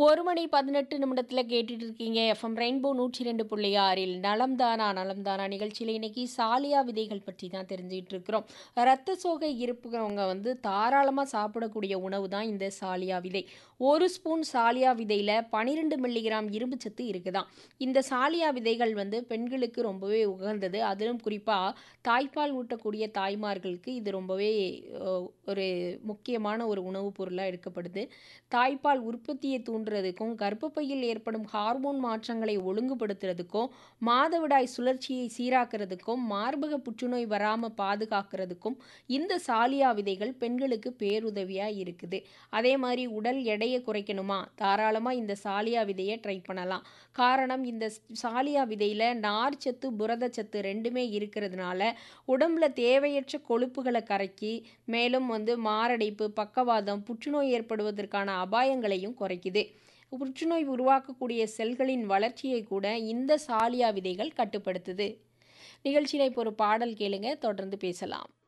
ஒரு மணி பதினெட்டு நிமிடத்தில் கேட்டுட்டு இருக்கீங்க எஃப்எம் ரெயின்போ நூற்றி ரெண்டு புள்ளி ஆறில் நலம்தானா நலம்தானா நிகழ்ச்சியில் இன்னைக்கு சாலியா விதைகள் பற்றி தான் தெரிஞ்சுக்கிட்டு இருக்கிறோம் ரத்த சோகை இருப்பவங்க வந்து தாராளமாக சாப்பிடக்கூடிய உணவு தான் இந்த சாலியா விதை ஒரு ஸ்பூன் சாலியா விதையில் பன்னிரெண்டு மில்லிகிராம் இரும்பு சத்து இருக்குதாம் இந்த சாலியா விதைகள் வந்து பெண்களுக்கு ரொம்பவே உகந்தது அதிலும் குறிப்பாக தாய்ப்பால் ஊட்டக்கூடிய தாய்மார்களுக்கு இது ரொம்பவே அஹ், ஒரு முக்கியமான ஒரு உணவுப் பொருளாக எடுக்கப்படுது தாய்ப்பால் உற்பத்தியை தூண்டுறதுக்கும் கர்ப்பப்பையில் ஏற்படும் ஹார்மோன் மாற்றங்களை ஒழுங்குபடுத்துறதுக்கும் மாதவிடாய் சுழற்சியை சீராக்கிறதுக்கும் மார்பக புற்றுநோய் வராமல் பாதுகாக்கிறதுக்கும் இந்த சாலியா விதைகள் பெண்களுக்கு பேருதவியாக இருக்குது அதே மாதிரி உடல் எடையை குறைக்கணுமா தாராளமாக இந்த சாலியா விதையை ட்ரை பண்ணலாம் காரணம் இந்த சாலியா விதையில் நார்ச்சத்து புரதச்சத்து ரெண்டுமே இருக்கிறதுனால உடம்புல தேவையற்ற கொழுப்புகளை கரைக்கி மேலும் வந்து மாரடைப்பு பக்கவாதம் புற்றுநோய் ஏற்படுவதற்கான அபாயங்களையும் குறைக்குது புற்றுநோய் உருவாக்கக்கூடிய செல்களின் வளர்ச்சியை கூட இந்த சாலியா விதைகள் கட்டுப்படுத்துது நிகழ்ச்சியில் இப்போ ஒரு பாடல் கேளுங்க தொடர்ந்து பேசலாம்